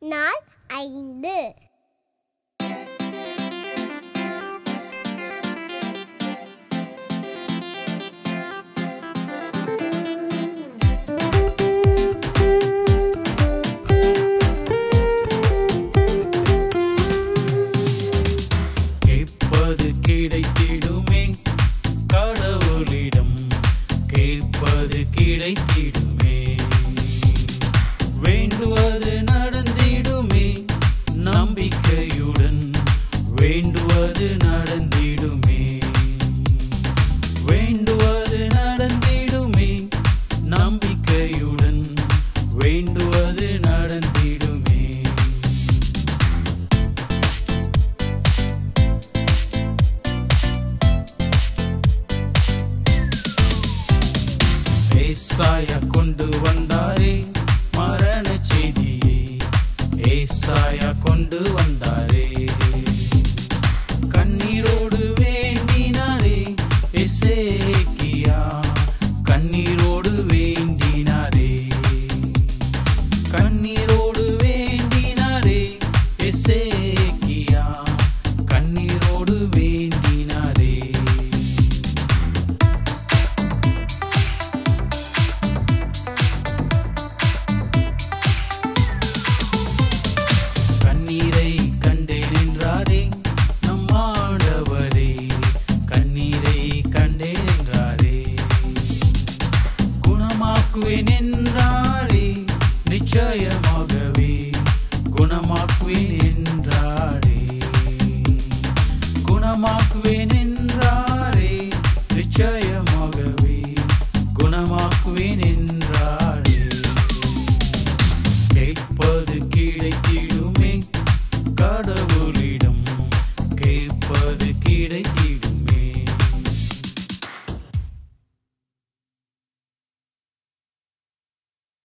நாள் ஐந்து கேட்பது கிடைத்திடுமே கடவுளிடம் கேட்பது கிடைத்திடுமே வேண்டுவது நடந்திடுமே நம்பிக்கையுடன் வேண்டுவது நடந்திடுமே வேண்டுவது நடந்திடுமே நம்பிக்கையுடன் வேண்டுவது நடந்திடுமே ஏசாயா கொண்டு வந்தாரே மரண செய்தியை ஏசாயா கொண்டு வந்தாரே கண்ணீரோடு வேண்டினாரே எசேக்கியா கண்ணீரோடு வேண்டினாரே கண்ணீரோடு வேண்டினாரே எசேக்கியா கண்ணீரோடு வேண்டினாரே கண்ணீரை கண்டேன் என்றாரே நம் ஆண்டவரே கண்ணீரை கண்டேன் என்றாரே குணமாக்குவேன் என்றாரே நிச்சயமாகவே குணமாக்குவேன் என்றாரே குணமாக்குவேன் என்றாரே நிச்சயமாகவே குணமாக்குவேன் என்றாரே கேட்பது கிடைத்திடுமே கடவுள்